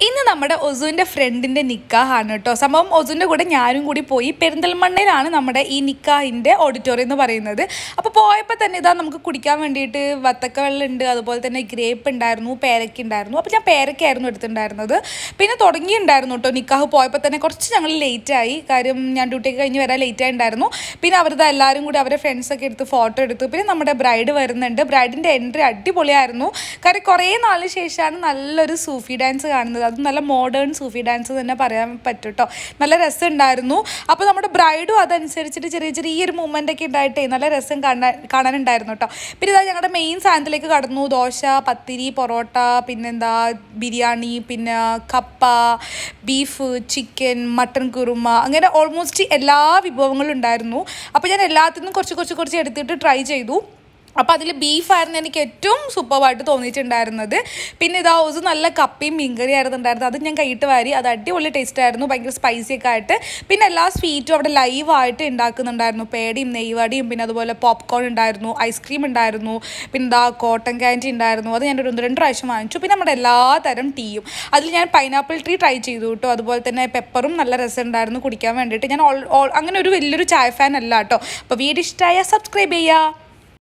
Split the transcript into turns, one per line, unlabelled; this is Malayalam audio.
ഇന്ന് നമ്മുടെ ഒസുവിൻ്റെ ഫ്രണ്ടിൻ്റെ നിക്കാഹാണ് കേട്ടോ സംഭവം ഒസുവിൻ്റെ കൂടെ ഞാനും കൂടി പോയി പെരിന്തൽമണ്ണയിലാണ് നമ്മുടെ ഈ നിക്കാഹിൻ്റെ ഓഡിറ്റോറിയം എന്ന് പറയുന്നത് അപ്പോൾ പോയപ്പോൾ തന്നെ ഇതാ നമുക്ക് കുടിക്കാൻ വേണ്ടിയിട്ട് വത്തക്ക വെള്ളം ഉണ്ട് അതുപോലെ തന്നെ ഗ്രേപ്പ് ഉണ്ടായിരുന്നു പേരയ്ക്ക ഉണ്ടായിരുന്നു അപ്പോൾ ഞാൻ പേരയ്ക്കായിരുന്നു എടുത്തിട്ടുണ്ടായിരുന്നത് പിന്നെ തുടങ്ങിയിട്ടുണ്ടായിരുന്നു കേട്ടോ നിക്കാഹ് പോയപ്പോൾ തന്നെ കുറച്ച് ഞങ്ങൾ ലേറ്റായി കാര്യം ഞാൻ ഡ്യൂട്ടിക്ക് കഴിഞ്ഞ് വരാൻ ലേറ്റ് ആയിട്ടുണ്ടായിരുന്നു പിന്നെ അവരുടെ എല്ലാവരും കൂടി അവരുടെ ഫ്രണ്ട്സൊക്കെ എടുത്ത് ഫോട്ടോ എടുത്തു പിന്നെ നമ്മുടെ ബ്രൈഡ് വരുന്നുണ്ട് ബ്രൈഡിൻ്റെ എൻട്രി അടിപൊളിയായിരുന്നു കാര്യം കുറേ നാളിന് ശേഷമാണ് നല്ലൊരു സൂഫി ഡാൻസ് കാണുന്നത് അത് നല്ല മോഡേൺ സൂഫി ഡാൻസ് തന്നെ പറയാൻ പറ്റും കേട്ടോ നല്ല രസം ഉണ്ടായിരുന്നു അപ്പോൾ നമ്മുടെ ബ്രൈഡും അതനുസരിച്ചിട്ട് ചെറിയ ചെറിയൊരു മൂവ്മെൻ്റ് ഒക്കെ ഉണ്ടായിട്ടേ നല്ല രസം കാണാൻ കാണാനുണ്ടായിരുന്നു കേട്ടോ പിന്നെ ഇതാ ഞങ്ങളുടെ മെയിൻ സാധനത്തിലേക്ക് കടന്നു ദോശ പത്തിരി പൊറോട്ട പിന്നെന്താ ബിരിയാണി പിന്നെ കപ്പ ബീഫ് ചിക്കൻ മട്ടൺ കുറുമ അങ്ങനെ ഓൾമോസ്റ്റ് എല്ലാ വിഭവങ്ങളും ഉണ്ടായിരുന്നു അപ്പോൾ ഞാൻ എല്ലാത്തിനും കുറച്ച് കുറച്ച് കുറച്ച് എടുത്തിട്ട് ട്രൈ ചെയ്തു അപ്പോൾ അതിൽ ബീഫായിരുന്നു എനിക്ക് ഏറ്റവും സൂപ്പറായിട്ട് തോന്നിയിട്ടുണ്ടായിരുന്നത് പിന്നെ ഇതാ ഒരു നല്ല കപ്പയും മീൻകറി ആയിരുന്നു ഉണ്ടായിരുന്നത് അത് ഞാൻ കൈയിട്ട് വാരി അത് അടിപൊളി ടേസ്റ്റ് ആയിരുന്നു ഭയങ്കര സ്പൈസി ഒക്കെ ആയിട്ട് പിന്നെ എല്ലാ സ്വീറ്റും അവിടെ ലൈവായിട്ട് ഉണ്ടാക്കുന്നുണ്ടായിരുന്നു പേടിയും നെയ്വടിയും പിന്നെ അതുപോലെ പോപ്കോൺ ഉണ്ടായിരുന്നു ഐസ്ക്രീം ഉണ്ടായിരുന്നു പിന്നെ ഇതാ കോട്ടൺ ക്യാൻഡി ഉണ്ടായിരുന്നു അത് ഞാൻ ഒരു ഒന്ന് രണ്ട് പ്രാവശ്യം വാങ്ങിച്ചു പിന്നെ നമ്മുടെ എല്ലാ തരം ടീയും അതിൽ ഞാൻ പൈനാപ്പിൾ ട്രീ ട്രൈ ചെയ്തു കേട്ടോ അതുപോലെ തന്നെ പെപ്പറും നല്ല രസം ഉണ്ടായിരുന്നു കുടിക്കാൻ വേണ്ടിയിട്ട് ഞാൻ ഓൾ ഓൾ അങ്ങനെ ഒരു വലിയൊരു ചായ ഫാൻ അല്ല കേട്ടോ അപ്പോൾ വീഡിയോ ഇഷ്ടമായ സബ്സ്ക്രൈബ് ചെയ്യുക